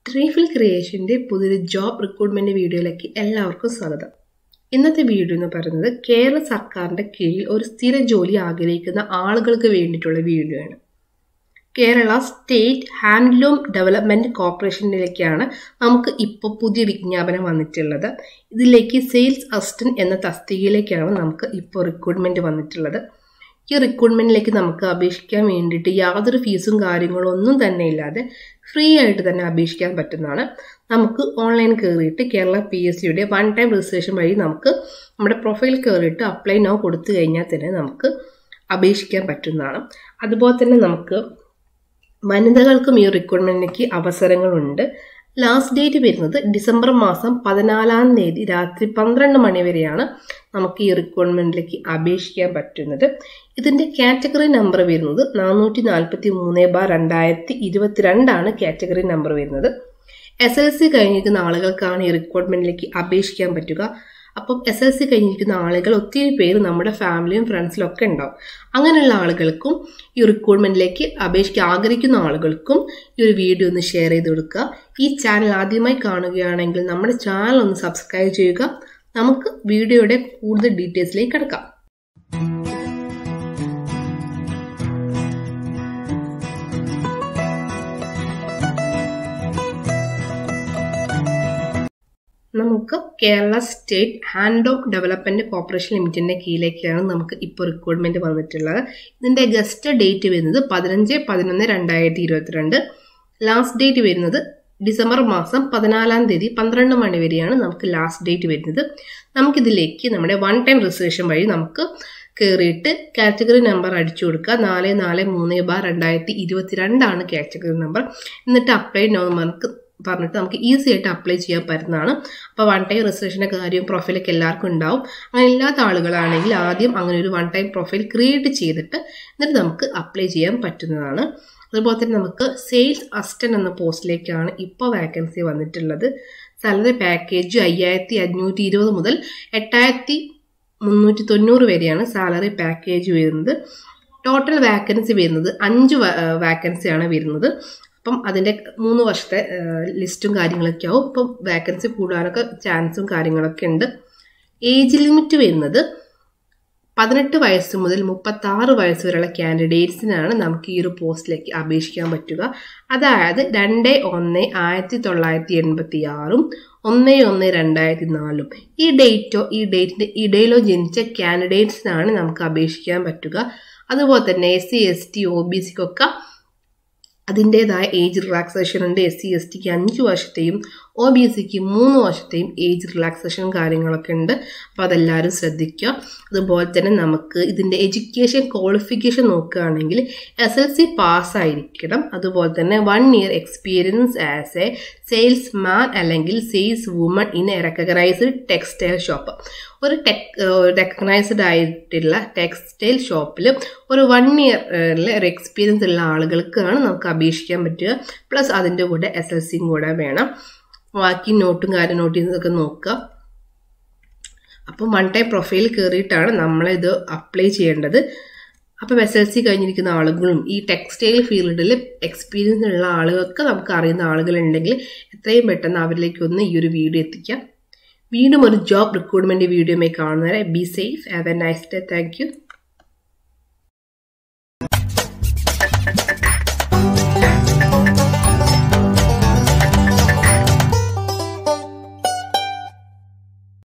ട്രീഫിൽ ക്രിയേഷൻ്റെ പുതിയൊരു job recruitment വീഡിയോയിലേക്ക് എല്ലാവർക്കും സ്വാഗതം ഇന്നത്തെ വീഡിയോ എന്ന് പറയുന്നത് കേരള സർക്കാരിൻ്റെ കീഴിൽ ഒരു സ്ഥിര ജോലി ആഗ്രഹിക്കുന്ന ആളുകൾക്ക് വേണ്ടിയിട്ടുള്ള വീഡിയോ ആണ് കേരള സ്റ്റേറ്റ് ഹാൻഡ്ലൂം ഡെവലപ്മെൻറ്റ് കോർപ്പറേഷനിലേക്കാണ് നമുക്ക് ഇപ്പോൾ പുതിയ വിജ്ഞാപനം വന്നിട്ടുള്ളത് ഇതിലേക്ക് സെയിൽസ് അസിസ്റ്റന്റ് എന്ന തസ്തികയിലേക്കാണ് നമുക്ക് ഇപ്പോൾ റിക്രൂട്ട്മെൻറ്റ് വന്നിട്ടുള്ളത് ഈ റിക്രൂട്ട്മെൻറ്റിലേക്ക് നമുക്ക് അപേക്ഷിക്കാൻ വേണ്ടിയിട്ട് യാതൊരു ഫീസും കാര്യങ്ങളും ഒന്നും തന്നെ ഇല്ലാതെ ഫ്രീ ആയിട്ട് തന്നെ അപേക്ഷിക്കാൻ പറ്റുന്നതാണ് നമുക്ക് ഓൺലൈൻ കയറിയിട്ട് കേരള പി എസ് സിയുടെ വൺ ടൈം രജിസ്ട്രേഷൻ വഴി നമുക്ക് നമ്മുടെ പ്രൊഫൈൽ കയറിയിട്ട് അപ്ലൈ നോ കൊടുത്തു കഴിഞ്ഞാൽ തന്നെ നമുക്ക് അപേക്ഷിക്കാൻ പറ്റുന്നതാണ് അതുപോലെ തന്നെ നമുക്ക് വനിതകൾക്കും ഈ റിക്രൂട്ട്മെൻറ്റിലേക്ക് അവസരങ്ങളുണ്ട് ലാസ്റ്റ് ഡേറ്റ് വരുന്നത് ഡിസംബർ മാസം പതിനാലാം തീയതി രാത്രി പന്ത്രണ്ട് മണി വരെയാണ് നമുക്ക് ഈ റിക്രൂട്ട്മെൻറ്റിലേക്ക് അപേക്ഷിക്കാൻ പറ്റുന്നത് ഇതിൻ്റെ കാറ്റഗറി നമ്പർ വരുന്നത് നാനൂറ്റി നാൽപ്പത്തി മൂന്ന് ബാർ രണ്ടായിരത്തി ഇരുപത്തിരണ്ടാണ് കാറ്റഗറി നമ്പർ വരുന്നത് എസ് എൽ സി കഴിഞ്ഞിരിക്കുന്ന ആളുകൾക്കാണ് ഈ റിക്രൂട്ട്മെൻറ്റിലേക്ക് അപേക്ഷിക്കാൻ പറ്റുക അപ്പം എസ് എൽ സി കഴിഞ്ഞിരിക്കുന്ന ആളുകൾ ഒത്തിരി പേര് നമ്മുടെ ഫാമിലിയും ഫ്രണ്ട്സിലും ഒക്കെ ഉണ്ടാവും അങ്ങനെയുള്ള ആളുകൾക്കും ഈ റിക്രൂട്ട്മെന്റിലേക്ക് അപേക്ഷിക്കാൻ ആഗ്രഹിക്കുന്ന ആളുകൾക്കും ഈ ഒരു വീഡിയോ ഒന്ന് ഷെയർ ചെയ്ത് കൊടുക്കുക ഈ ചാനൽ ആദ്യമായി കാണുകയാണെങ്കിൽ നമ്മുടെ ചാനൽ ഒന്ന് സബ്സ്ക്രൈബ് ചെയ്യുക നമുക്ക് വീഡിയോയുടെ കൂടുതൽ ഡീറ്റെയിൽസിലേക്ക് കിടക്കാം നമുക്ക് Kerala state hand of development corporation ലിമിറ്റഡിന്റെ കീഴിലേക്കാണ് നമുക്ക് ഇപ്പോൾ റിക്രൂട്ട്മെന്റ് വന്നിട്ടുള്ളത് ഇതിന്റെ ഗസ്റ്റ് ഡേറ്റ് വരുന്നത് പതിനഞ്ച് പതിനൊന്ന് രണ്ടായിരത്തി ഇരുപത്തിരണ്ട് ലാസ്റ്റ് ഡേറ്റ് വരുന്നത് ഡിസംബർ മാസം പതിനാലാം തീയതി പന്ത്രണ്ട് മണി വരെയാണ് നമുക്ക് ലാസ്റ്റ് ഡേറ്റ് വരുന്നത് നമുക്കിതിലേക്ക് നമ്മുടെ വൺ ടൈം രജിസ്ട്രേഷൻ വഴി നമുക്ക് കയറിയിട്ട് കാറ്റഗറി നമ്പർ അടിച്ചു കൊടുക്കുക നാല് നാല് മൂന്ന് ബാർ രണ്ടായിരത്തി ഇരുപത്തിരണ്ടാണ് കാറ്റഗറി നമ്പർ എന്നിട്ട് അപ്ലൈ നോ നമുക്ക് പറഞ്ഞിട്ട് നമുക്ക് ഈസി ആയിട്ട് അപ്ലൈ ചെയ്യാൻ പറ്റുന്നതാണ് അപ്പോൾ വൺ ടൈം രജിസ്ട്രേഷൻ്റെ കാര്യം പ്രൊഫൈലൊക്കെ എല്ലാവർക്കും ഉണ്ടാവും അങ്ങനെ ഇല്ലാത്ത ആളുകളാണെങ്കിൽ ആദ്യം അങ്ങനെ ഒരു വൺ ടൈം പ്രൊഫൈൽ ക്രിയേറ്റ് ചെയ്തിട്ട് എന്നിട്ട് നമുക്ക് അപ്ലൈ ചെയ്യാൻ പറ്റുന്നതാണ് അതുപോലെ തന്നെ നമുക്ക് സെയിൽസ് അസിസ്റ്റന്റ് എന്ന പോസ്റ്റിലേക്കാണ് ഇപ്പോൾ വാക്കൻസി വന്നിട്ടുള്ളത് സാലറി പാക്കേജ് അയ്യായിരത്തി അഞ്ഞൂറ്റി ഇരുപത് മുതൽ എട്ടായിരത്തി മുന്നൂറ്റി തൊണ്ണൂറ് വരെയാണ് സാലറി പാക്കേജ് വരുന്നത് ടോട്ടൽ വാക്കൻസി വരുന്നത് അഞ്ച് വാക്കൻസിയാണ് വരുന്നത് അപ്പം അതിൻ്റെ മൂന്ന് വർഷത്തെ ലിസ്റ്റും കാര്യങ്ങളൊക്കെ ആവും ഇപ്പം വാക്കൻസി കൂടാനൊക്കെ ചാൻസും കാര്യങ്ങളൊക്കെ ഉണ്ട് ഏജ് ലിമിറ്റ് വരുന്നത് പതിനെട്ട് വയസ്സ് മുതൽ മുപ്പത്തി ആറ് വയസ്സ് വരെയുള്ള കാൻഡിഡേറ്റ്സിനാണ് നമുക്ക് ഈ ഒരു പോസ്റ്റിലേക്ക് അപേക്ഷിക്കാൻ പറ്റുക അതായത് രണ്ട് ഒന്ന് ആയിരത്തി തൊള്ളായിരത്തി എൺപത്തി ആറും ഒന്ന് ഒന്ന് രണ്ടായിരത്തി നാലും ഈ ഡേറ്റോ ഈ ഡേറ്റിന്റെ ഇടയിലോ ജനിച്ച കാൻഡിഡേറ്റ്സിനാണ് നമുക്ക് അപേക്ഷിക്കാൻ പറ്റുക അതുപോലെ തന്നെ S C S T O B സിക്കൊക്കെ അതിൻ്റെതായ ഏജ് റിലാക്സേഷൻ ഉണ്ട് എസ് സി എസ് ടിക്ക് അഞ്ച് വർഷത്തെയും ഒ ബി സിക്ക് മൂന്ന് വർഷത്തെയും ഏജ് റിലാക്സേഷൻ കാര്യങ്ങളൊക്കെ ഉണ്ട് അപ്പോൾ അതെല്ലാവരും ശ്രദ്ധിക്കുക അതുപോലെ തന്നെ നമുക്ക് ഇതിൻ്റെ എഡ്യൂക്കേഷൻ ക്വാളിഫിക്കേഷൻ നോക്കുകയാണെങ്കിൽ എസ് എൽ സി പാസ്സായിരിക്കണം അതുപോലെ തന്നെ one year experience as a salesman അല്ലെങ്കിൽ saleswoman in a recognised textile shop ഒരു ടെക് റെക്കഗ്നൈസ്ഡ് ആയിട്ടുള്ള ടെക്സ്റ്റൈൽ ഷോപ്പിൽ ഒരു വൺ ഇയറിൽ ഒരു എക്സ്പീരിയൻസ് ഉള്ള ആളുകൾക്കാണ് നമുക്ക് അപേക്ഷിക്കാൻ പറ്റുക പ്ലസ് അതിൻ്റെ കൂടെ എസ് എൽ സിയും കൂടെ വേണം ബാക്കി നോട്ടും കാര്യം നോട്ടീസൊക്കെ നോക്കുക അപ്പം വൺ ടൈം പ്രൊഫൈൽ കയറിയിട്ടാണ് നമ്മളിത് അപ്ലൈ ചെയ്യേണ്ടത് അപ്പം എസ് എൽ സി കഴിഞ്ഞിരിക്കുന്ന ആളുകളും ഈ ടെക്സ്റ്റൈൽ ഫീൽഡിൽ എക്സ്പീരിയൻസ് ഉള്ള ആളുകൾക്ക് നമുക്ക് അറിയുന്ന ആളുകളുണ്ടെങ്കിൽ എത്രയും പെട്ടെന്ന് അവരിലേക്ക് ഒന്ന് ഈ ഒരു വീഡിയോ എത്തിക്കാം വീണ്ടും ഒരു ജോബ് റിക്രൂട്ട്മെൻറ്റ് വീഡിയോയുമായി കാണുന്നവരെ be safe have a nice day thank U